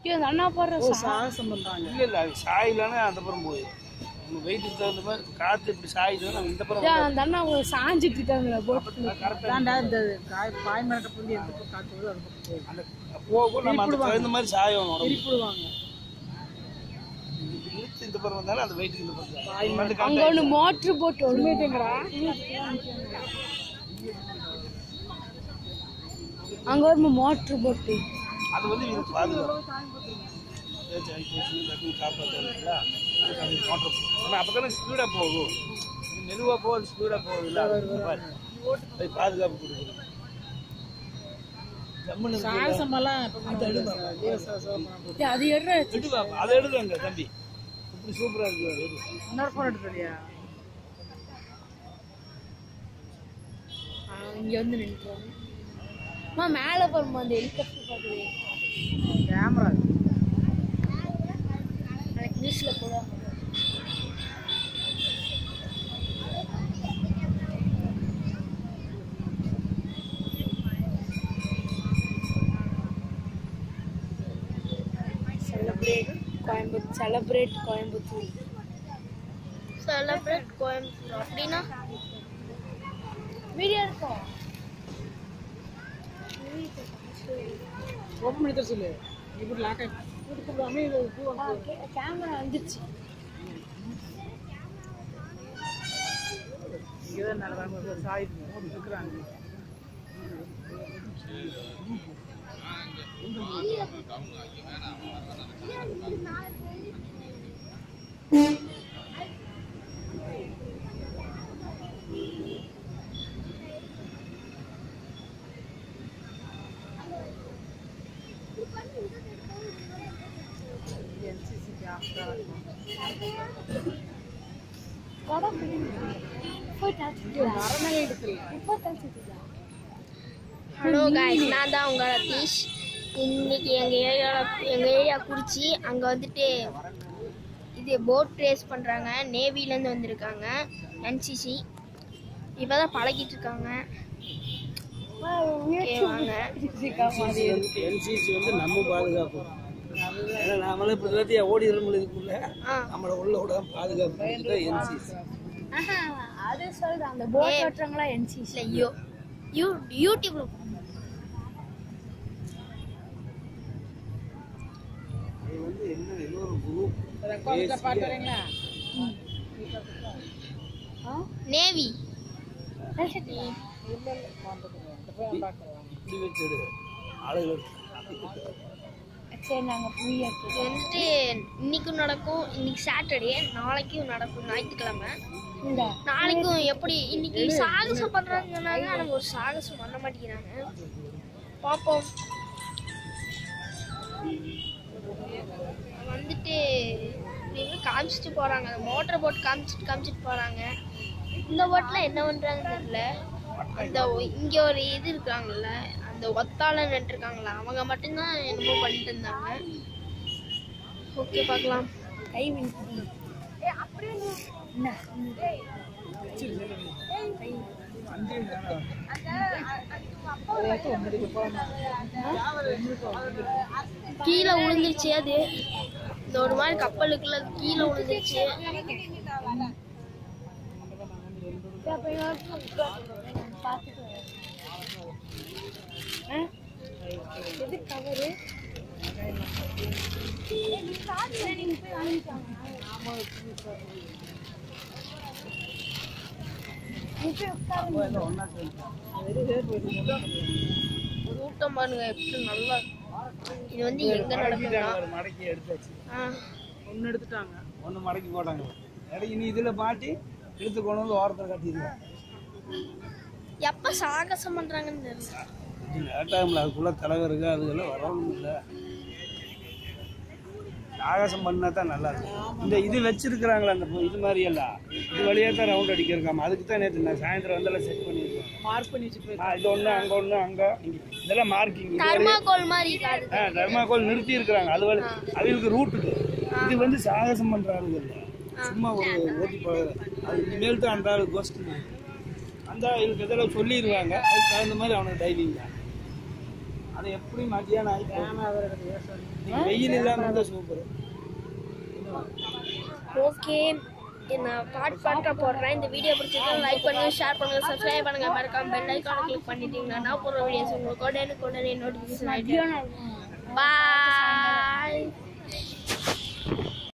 ஐயோ அந்த அண்ணா போடுற ஓ சா- சாகசம் பண்றாங்க இல்லை இல்லை அது சாயிலானே அந்த புறம் போகுது நம்ம வெயிட்டுக்கு தகுந்த மாதிரி காற்று இப்படி சாயுதுன்னா நம்ம இந்த புறம் ஐயோ, அந்த அண்ணா ஒரு சாஞ்சிட்டு இருக்காங்களா போட் கரெக்டாக அதான்டா இந்த காய் பாய் மரத்தை புரிஞ்சு எந்த பக்கம் காத்து வருதோ அந்த பக்கம் போகும் அந்த போகும் நம்ம அதுக்கு தகுந்த மாதிரி சாயம் உடம்பு திருப்பிடுவாங்க இழுத்து இந்த புறம் வந்தாலும் அந்த வெயிட்டுக்கு இந்த புறம் சாயும். வந்து அங்க ஒண்ணு மோட்டர் போட் ஒண்ணு அங்க ஒரு மோட்டர் போட்டு அது வந்து இது பாதுகாப்பு ஏதாச்சும் ஆகி போச்சு, டக்குனு காப்பாற்றா அதுக்கு அது மோட்டர் ஆனால் அப்போ தானே ஸ்பீடாக போகும் இது மெதுவாக போகுது ஸ்பீடாக போகுது இல்லை அது பாதுகாப்பு கொடுக்குது ஜம்முன்னு இருக்கு. சாகசம் எல்லாம் இப்ப பண்ணுவாங்க. தேவ சாகசம் பண்ணுவாங்க. ஏய், அது எடுற எடு பாப்பா, அதை எடுங்க தம்பி இப்படி சூப்பராக இருக்கு அது எடு. இன்னொரு போன் எடுத்துறியா இங்க வந்து நின்றுவாங்க அம்மா மேல போறோமா அந்த ஹெலிகாப்டர் பாக்குது கேமரா எனக்கு நியூஸ்ல போடுவாங்க celebrate Coimbatore celebrate Coimbatore celebrate Coimbatore அப்படின்னா வீடியோ இருக்கும் ஓப்பன் பண்ணி தர சொல்லு இப்படி லாக் ஆகி கொடுத்துடாம இது பூ வந்து கேமரா வந்துச்சு இங்கதான் நடந்தாங்க சாய் இருக்கிறாங்க என்சிசி கேமரா மரணம் எடுத்துல ஹலோ காய்ஸ் நான் தான் உங்கள் ரதீஷ் இன்னைக்கு எங்கள் ஏரியாவில் எங்கள் ஏரியா குறிச்சி அங்கே வந்துட்டு இது போட் ரேஸ் பண்ணுறாங்க நேவிலேருந்து வந்திருக்காங்க என்சிசி இப்போ தான் பழகிட்டு இருக்காங்க ஓகே வாங்க என்சிசி வந்து நம்ம பாதுகாப்பு ஏன்னா நாமளே இப்போ எல்லாத்தையும் ஓடி இதுக்குள்ள ஆ நம்மளை உள்ள விட பாதுகாப்பு என்சிசி ஆஹா, அது சொல்றேன் அந்த போட் ஓட்டுறவங்களா என்சிசி இல்லை யூ யூ யூடியூப்பில் அது வந்து என்ன ஏதோ ஒரு குரூப் பாட்டு வரீங்களா நேவி இப்படி வச்சுடு ஆளுகள் சரி நாங்க ஃப்ரீயா இது வந்துட்டு இன்னைக்கும் நடக்கும் இன்னைக்கு சாட்டர்டே நாளைக்கும் நடக்கும் ஞாயிற்றுக்கிழமை இந்த நாளைக்கும் எப்படி இன்னைக்கு சாகசம் பண்றாங்கன்னு சொன்னாங்க ஆனா ஒரு சாகசம் பண்ண மாட்டேங்கிறாங்க பார்ப்போம் வந்துட்டு இப்படி காமிச்சிட்டு போறாங்க அந்த மோட்டர் போட் காமிச்சிட்டு காமிச்சிட்டு போறாங்க இந்த போட்ல என்ன பண்றாங்கன்னு தெரியல அந்த ஒ- இங்க ஒரு இது இருக்காங்கல்ல அந்த ஒத்தாள நின்றுருக்காங்களா அவங்க மட்டும்தான் என்னமோ பண்ணிட்டு இருந்தாங்க ஓகே பார்க்கலாம் கை விண்டி என்ன கீழே விழுந்துருச்சு அது இந்த ஒரு மாதிரி கப்பலுக்குள்ள கீழே விழுந்துருச்சு அப்ப பார்த்துட்டு எது கவரு கூட்டம் பாருங்க எப்படி நல்லா இது வந்து எங்க நடக்குதுன்னா மடக்கி எடுத்தாச்சு ஆ, ஒன்னு எடுத்துட்டாங்க ஒன்று மடக்கி போட்டாங்க இடைக்கு நீ இதில் மாட்டி எடுத்து கொண்டு வந்து ஓரத்தில் கட்டிடுவேன் எப்ப சாகசம் பண்றாங்கன்னு தெரியல லேட்டாகும்ல அதுக்குள்ளே தலைவருக்கு அதுக்கெல்லாம் வரணும் இல்லை ஆகாசம் பண்ணா தான் நல்லா இருக்கும் இந்த இது வச்சிருக்கிறாங்களா அந்த பொ- இது மாதிரி எல்லாம் இது வழியாக தான் ரவுண்ட் அடிக்கிருக்காம அதுக்கு தான் நேற்று நான் சாயந்தரம் வந்தெல்லாம் செட் பண்ணியிருக்கேன் மார்க் பண்ணி வச்சுட்டு போய் ஆ இது ஒன்று அங்கே ஒன்று அங்கே இங்கே இதெல்லாம் மார்க்கிங் இது வழியா தர்மாகோல் மாதிரி காது ஆ தர்மாக்கோல் நிறுத்தி இருக்கிறாங்க அது வழி அவங்களுக்கு ரூட்டுக்கு இது வந்து சாகசம் பண்ற ஆளுங்க இல்லை சும்மா ஒரு ஓட்டி போ அது இனிமேல் தான் அந்த ஆளு கோஸ்ட் அந்த இதுக்கு இதெல்லாம் சொல்லிடுவாங்க அதுக்கு தகுந்த மாதிரி அவனுக்கு டைவிங் தான் அது அது எப்படி மதியானம் ஆகி போகும். கேமரா வேற எடுத்து ஏசல் இன்னைக்கு வெயில் இல்லாம இருந்தா சூப்பர் ஓகே நான் பாட் பாட்டா போடுறேன் இந்த வீடியோ பிடிச்சிருந்தா லைக் பண்ணுங்க ஷேர் பண்ணுங்க சப்ஸ்கிரைப் பண்ணுங்க மறக்காம பெல் ஐக்கான கிளிக் பண்ணிட்டீங்கன்னா நான் போடுற வீடியோஸ் உங்களுக்கு உடனே உடனே நோட்டிஃபிகேஷன் ஆகிட்டு பாய்